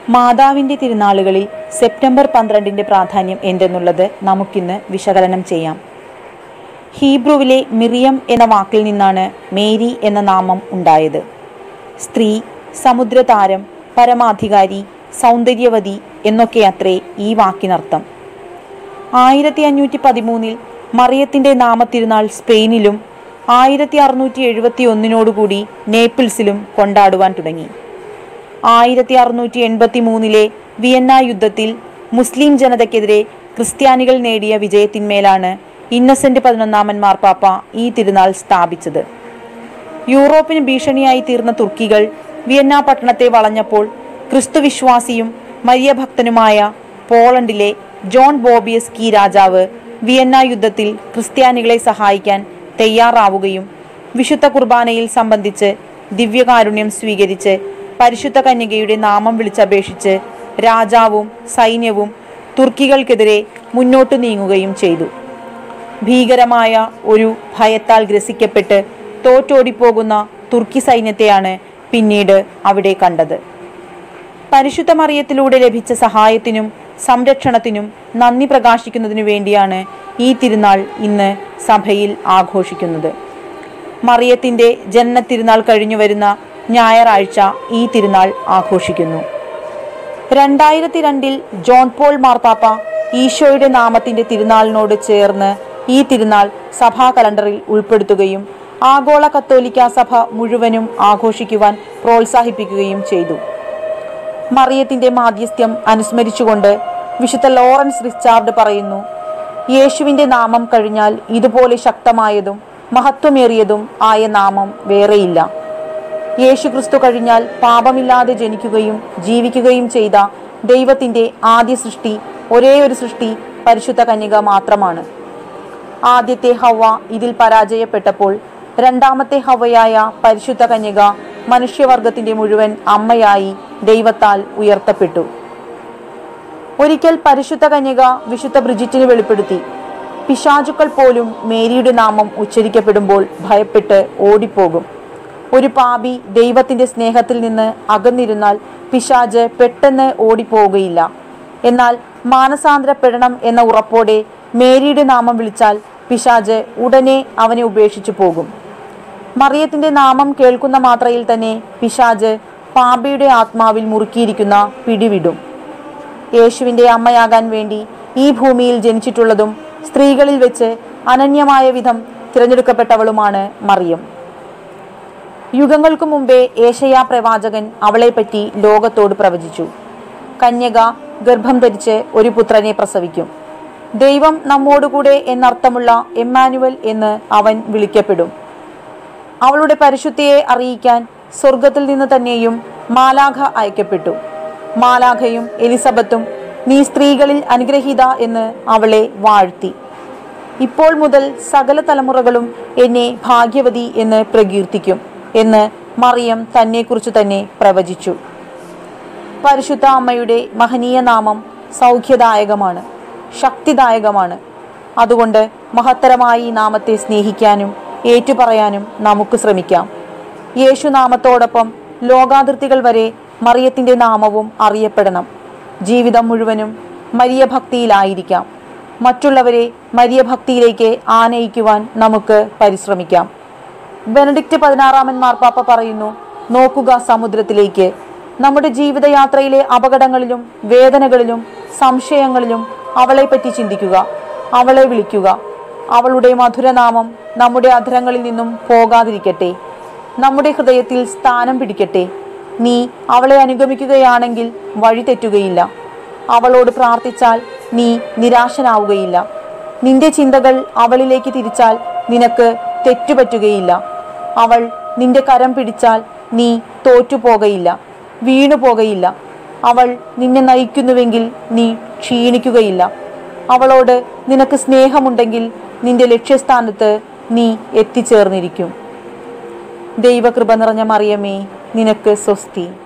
മാതാവിൻ്റെ തിരുനാളുകളിൽ സെപ്റ്റംബർ പന്ത്രണ്ടിൻ്റെ പ്രാധാന്യം എന്തെന്നുള്ളത് നമുക്കിന്ന് വിശകലനം ചെയ്യാം ഹീബ്രുവിലെ മിറിയം എന്ന വാക്കിൽ നിന്നാണ് മേരി എന്ന നാമം ഉണ്ടായത് സ്ത്രീ സമുദ്രതാരം പരമാധികാരി സൗന്ദര്യവതി എന്നൊക്കെയത്രേ ഈ വാക്കിനർത്ഥം ആയിരത്തി അഞ്ഞൂറ്റി പതിമൂന്നിൽ മറിയത്തിൻ്റെ നാമത്തിരുനാൾ സ്പെയിനിലും ആയിരത്തി അറുന്നൂറ്റി എഴുപത്തി ഒന്നിനോടുകൂടി നേപ്പിൾസിലും കൊണ്ടാടുവാൻ തുടങ്ങി ആയിരത്തി അറുന്നൂറ്റി എൺപത്തി മൂന്നിലെ വിയന്ന യുദ്ധത്തിൽ മുസ്ലിം ജനതയ്ക്കെതിരെ ക്രിസ്ത്യാനികൾ നേടിയ വിജയത്തിന്മേലാണ് ഇന്നസെന്റ് പതിനൊന്നാമൻ മാർപ്പാപ്പ ഈ തിരുനാൾ സ്ഥാപിച്ചത് യൂറോപ്പിന് ഭീഷണിയായി തീർന്ന തുർക്കികൾ വിയന്ന പട്ടണത്തെ വളഞ്ഞപ്പോൾ ക്രിസ്തുവിശ്വാസിയും മരിയഭക്തനുമായ പോളണ്ടിലെ ജോൺ ബോബിയസ്കി രാജാവ് വിയന്ന യുദ്ധത്തിൽ ക്രിസ്ത്യാനികളെ സഹായിക്കാൻ തയ്യാറാവുകയും വിശുദ്ധ കുർബാനയിൽ സംബന്ധിച്ച് ദിവ്യകാരുണ്യം സ്വീകരിച്ച് പരിശുദ്ധ കന്യകയുടെ നാമം വിളിച്ചപേക്ഷിച്ച് രാജാവും സൈന്യവും തുർക്കികൾക്കെതിരെ മുന്നോട്ടു നീങ്ങുകയും ചെയ്തു ഭീകരമായ ഒരു ഭയത്താൽ ഗ്രസിക്കപ്പെട്ട് തോറ്റോടിപ്പോകുന്ന തുർക്കി സൈന്യത്തെയാണ് പിന്നീട് അവിടെ കണ്ടത് പരിശുദ്ധ മറിയത്തിലൂടെ ലഭിച്ച സഹായത്തിനും സംരക്ഷണത്തിനും നന്ദി പ്രകാശിക്കുന്നതിനു വേണ്ടിയാണ് ഈ തിരുനാൾ ഇന്ന് സഭയിൽ ആഘോഷിക്കുന്നത് മറിയത്തിൻ്റെ ജനന തിരുനാൾ കഴിഞ്ഞു വരുന്ന ഞായറാഴ്ച ഈ തിരുനാൾ ആഘോഷിക്കുന്നു രണ്ടായിരത്തി രണ്ടിൽ ജോൺ പോൾ മാർപ്പാപ്പ ഈശോയുടെ നാമത്തിന്റെ തിരുനാളിനോട് ചേർന്ന് ഈ തിരുനാൾ സഭാ കലണ്ടറിൽ ഉൾപ്പെടുത്തുകയും ആഗോള കത്തോലിക്ക സഭ മുഴുവനും ആഘോഷിക്കുവാൻ പ്രോത്സാഹിപ്പിക്കുകയും ചെയ്തു മറിയത്തിന്റെ മാധ്യസ്ഥ്യം അനുസ്മരിച്ചുകൊണ്ട് വിശുദ്ധ ലോറൻസ് റിച്ചാർഡ് പറയുന്നു യേശുവിന്റെ നാമം കഴിഞ്ഞാൽ ഇതുപോലെ ശക്തമായതും മഹത്വമേറിയതും ആയ നാമം വേറെയില്ല യേശുക്രിസ്തു കഴിഞ്ഞാൽ പാപമില്ലാതെ ജനിക്കുകയും ജീവിക്കുകയും ചെയ്ത ദൈവത്തിന്റെ ആദ്യ സൃഷ്ടി ഒരേ ഒരു സൃഷ്ടി പരിശുദ്ധ കന്യക മാത്രമാണ് ആദ്യത്തെ ഹവ ഇതിൽ പരാജയപ്പെട്ടപ്പോൾ രണ്ടാമത്തെ ഹവയായ പരിശുദ്ധ കന്യക മനുഷ്യവർഗത്തിന്റെ മുഴുവൻ അമ്മയായി ദൈവത്താൽ ഉയർത്തപ്പെട്ടു ഒരിക്കൽ പരിശുദ്ധ കന്യക വിശുദ്ധ ബ്രിജിറ്റിന് വെളിപ്പെടുത്തി പിശാചുക്കൾ പോലും മേരിയുടെ നാമം ഉച്ചരിക്കപ്പെടുമ്പോൾ ഭയപ്പെട്ട് ഓടിപ്പോകും ഒരു പാപി ദൈവത്തിന്റെ സ്നേഹത്തിൽ നിന്ന് അകന്നിരുന്നാൽ പിശാജ് പെട്ടെന്ന് ഓടിപ്പോവുകയില്ല എന്നാൽ മാനസാന്തരപ്പെടണം എന്ന ഉറപ്പോടെ മേരിയുടെ നാമം വിളിച്ചാൽ പിശാജ് ഉടനെ അവനെ ഉപേക്ഷിച്ചു പോകും മറിയത്തിന്റെ നാമം കേൾക്കുന്ന മാത്രയിൽ തന്നെ പിശാജ് പാപിയുടെ ആത്മാവിൽ മുറുക്കിയിരിക്കുന്ന പിടിവിടും യേശുവിന്റെ അമ്മയാകാൻ വേണ്ടി ഈ ഭൂമിയിൽ ജനിച്ചിട്ടുള്ളതും സ്ത്രീകളിൽ വെച്ച് അനന്യമായ വിധം തിരഞ്ഞെടുക്കപ്പെട്ടവളുമാണ് മറിയം യുഗങ്ങൾക്കു മുമ്പേ ഏഷയാ പ്രവാചകൻ അവളെപ്പറ്റി ലോകത്തോട് പ്രവചിച്ചു കന്യക ഗർഭം ധരിച്ച് ഒരു പുത്രനെ പ്രസവിക്കും ദൈവം നമ്മോടുകൂടെ എന്നർത്ഥമുള്ള എമ്മാനുവൽ എന്ന് അവൻ വിളിക്കപ്പെടും അവളുടെ പരിശുദ്ധിയെ അറിയിക്കാൻ സ്വർഗത്തിൽ നിന്ന് തന്നെയും മാലാഖ അയക്കപ്പെട്ടു മാലാഖയും എലിസബത്തും നീ സ്ത്രീകളിൽ അനുഗ്രഹീത എന്ന് അവളെ വാഴ്ത്തി ഇപ്പോൾ മുതൽ സകല തലമുറകളും എന്നെ ഭാഗ്യവതി എന്ന് പ്രകീർത്തിക്കും എന്ന് മറിയം തന്നെക്കുറിച്ച് തന്നെ പ്രവചിച്ചു പരിശുദ്ധ അമ്മയുടെ മഹനീയ നാമം സൗഖ്യദായകമാണ് ശക്തിദായകമാണ് അതുകൊണ്ട് മഹത്തരമായി ഈ നാമത്തെ സ്നേഹിക്കാനും ഏറ്റുപറയാനും നമുക്ക് ശ്രമിക്കാം യേശുനാമത്തോടൊപ്പം ലോകാതിർത്തികൾ വരെ മറിയത്തിന്റെ നാമവും അറിയപ്പെടണം ജീവിതം മുഴുവനും മരിയ ഭക്തിയിലായിരിക്കാം മറ്റുള്ളവരെ മരിയ ഭക്തിയിലേക്ക് ആനയിക്കുവാൻ നമുക്ക് പരിശ്രമിക്കാം ബെനഡിക്റ്റ് പതിനാറാമൻ മാർപ്പാപ്പ പറയുന്നു നോക്കുക സമുദ്രത്തിലേക്ക് നമ്മുടെ ജീവിതയാത്രയിലെ അപകടങ്ങളിലും വേദനകളിലും സംശയങ്ങളിലും അവളെപ്പറ്റി ചിന്തിക്കുക അവളെ വിളിക്കുക അവളുടെ മധുരനാമം നമ്മുടെ അധരങ്ങളിൽ നിന്നും പോകാതിരിക്കട്ടെ നമ്മുടെ ഹൃദയത്തിൽ സ്ഥാനം പിടിക്കട്ടെ നീ അവളെ അനുഗമിക്കുകയാണെങ്കിൽ വഴി തെറ്റുകയില്ല അവളോട് പ്രാർത്ഥിച്ചാൽ നീ നിരാശനാവുകയില്ല നിന്റെ ചിന്തകൾ അവളിലേക്ക് തിരിച്ചാൽ നിനക്ക് തെറ്റുപറ്റുകയില്ല അവൾ നിന്റെ കരം പിടിച്ചാൽ നീ തോറ്റുപോകയില്ല വീണുപോകയില്ല അവൾ നിന്നെ നയിക്കുന്നുവെങ്കിൽ നീ ക്ഷീണിക്കുകയില്ല അവളോട് നിനക്ക് സ്നേഹമുണ്ടെങ്കിൽ നിന്റെ ലക്ഷ്യസ്ഥാനത്ത് നീ എത്തിച്ചേർന്നിരിക്കും ദൈവകൃപ നിറഞ്ഞ മറിയമേ നിനക്ക് സ്വസ്തി